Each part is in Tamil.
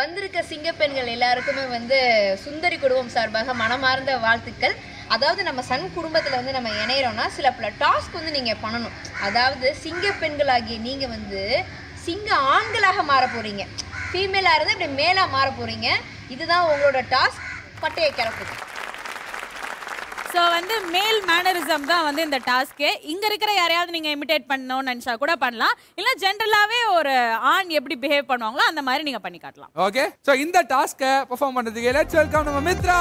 வந்திருக்க சிங்க பெண்கள் எல்லாருக்குமே வந்து சுந்தரி குடும்பம் சார்பாக மனமார்ந்த வாழ்த்துக்கள் அதாவது நம்ம சன் குடும்பத்தில் வந்து நம்ம இணையிறோம்னா சில பல டாஸ்க் வந்து நீங்கள் பண்ணணும் அதாவது சிங்க பெண்களாகிய நீங்கள் வந்து சிங்க ஆண்களாக மாற போகிறீங்க ஃபீமேலாக இருந்து இப்படி மேலாக மாற போகிறீங்க இதுதான் உங்களோட டாஸ்க் பட்டையை கிளப்புது ஸோ வந்து மேல் மேனரிசம் தான் வந்து இந்த டாஸ்க்கு இங்க இருக்கிற யாரையாவது நீங்க இமிடேட் பண்ணணும்னு நினைச்சா கூட பண்ணலாம் இல்ல ஜென்ரலாவே ஒரு ஆண் எப்படி பிஹேவ் பண்ணுவாங்களோ அந்த மாதிரி நீங்க பண்ணி காட்டலாம் ஓகே சோ இந்த டாஸ்க்கை பெர்ஃபார்ம் பண்றதுக்கு லெட்ஸ் வெல்கம் நம்ம மித்ரா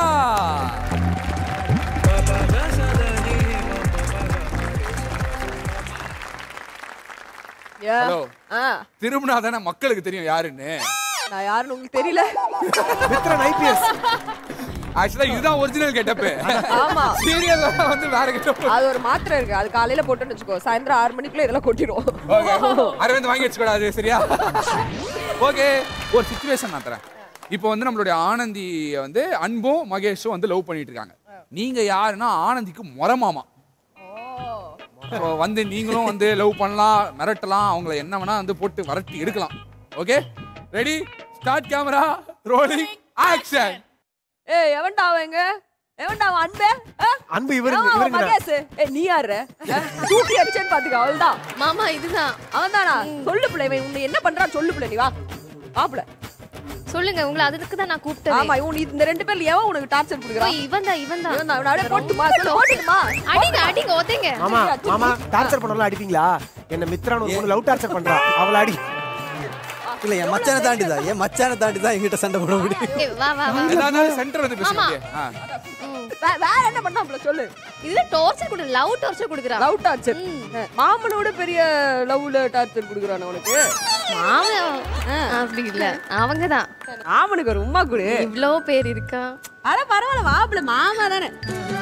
ஹலோ ஆ திரும்பினா தானே மக்களுக்கு தெரியும் யாருன்னு நான் யாருன்னு உங்களுக்கு தெரியல மித்ரன் ஐபிஎஸ் ஆக்சுவலா இதுதான் ஒரிஜினல் கெட்டப்பு ஆமா சீரியல் வந்து வேற கெட்டப்பு அது ஒரு மாத்திரை இருக்கு அது காலையில போட்டோன்னு வச்சுக்கோ சாயந்தரம் ஆறு மணிக்குள்ள இதெல்லாம் கொட்டிடும் ஓகே அரவிந்த் வாங்கி வச்சுக்கூடாது சரியா ஓகே ஒரு சுச்சுவேஷன் நான் தரேன் இப்போ வந்து நம்மளுடைய ஆனந்தி வந்து அன்பும் மகேஷும் வந்து லவ் பண்ணிட்டு இருக்காங்க நீங்க யாருன்னா ஆனந்திக்கு முறமாமா So, வந்து நீங்களும் வந்து லவ் பண்ணலாம் மிரட்டலாம் அவங்கள என்ன வேணா வந்து போட்டு விரட்டி எடுக்கலாம் okay ready start camera rolling action ஏய் எவன்டா அவன் எவன்டா அவன் அன்பே ஆ? அன்பு இவரு ஆமா, அவன் இவருங்க மகேஷ் ஏய் நீ யாரு ஆ? தூக்கி அடிச்சேன்னு பாத்துக்க அவள்தான் மாமா இதுதான் அவன் தானா சொல்லு பிள்ளை இவன் உன்னை என்ன பண்றான் சொல்லு பிள்ளை நீ வா வாப்புல சொல்லுங்க உங்களை அதுக்கு தான் நான் கூப்பிட்டேன் ஆமா இவன் இந்த ரெண்டு பேர்ல எவன் உனக்கு டார்ச்சர் கொடுக்குறான் இவன் தான் இவன் தான் இவன் தான் இவனை அப்படியே போட்டுமா சொல்லு, போட்டுமா அடிங்க அடிங்க ஒத்தைங்க மாமா மாமா டார்ச்சர் பண்ணலாம் அடிப்பீங்களா என்ன மித்ரான் ஒரு பொண்ணு லவ் டார்ச்சர் பண்றா அவளை அடி இல்ல என் மச்சானை தாண்டி தான் என் மச்சானை தாண்டி தான் என்கிட்ட சண்டை போட முடியும் ஏய், வா வா வா எல்லாரும் சென்டர் வந்து பேசுங்க ஆ. வே- வேற என்ன பண்ணா பிள்ளை சொல்லு இதுல டார்ச்சர் கொடு லவ் டார்ச்சர் கொடுக்குறான் லவ் டார்ச்சர் மாமனோட பெரிய லவ்ல டார்ச்சர் கொடுக்குறான் உனக்கு மாமன் அப்படி இல்ல அவங்க தான் மாமனுக்கு ஒரு உமா கொடு இவ்ளோ பேர் இருக்கா அட பரவாயில்ல மாப்பிள்ள மாமா தானே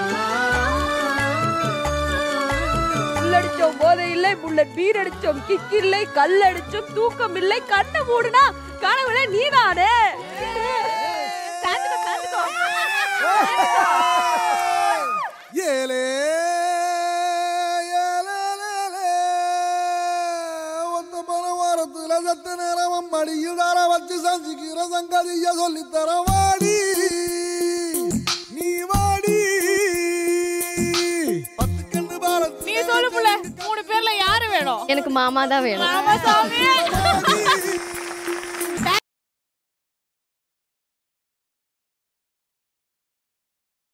புல்லடிச்சோம் போதை இல்லை புல்லட் பீர் அடிச்சோம் கிக் இல்லை கல் அடிச்சோம் தூக்கம் இல்லை கண்ணை மூடுனா கனவுல நீதானே சாந்துக்கோ, சாந்துக்கோ. ஏலே ஒத்த பல வாரத்துல சத்த நேரம் மடியில் தர வச்சு சஞ்சிக்கிற சங்கதிய சொல்லி தர வாடி நீ வாடி பத்து கண்ணு பாரத்து நீ சொல்லு புள்ள மூணு பேர்ல யாரு வேணும் எனக்கு மாமா தான் வேணும் ஆமா சாமி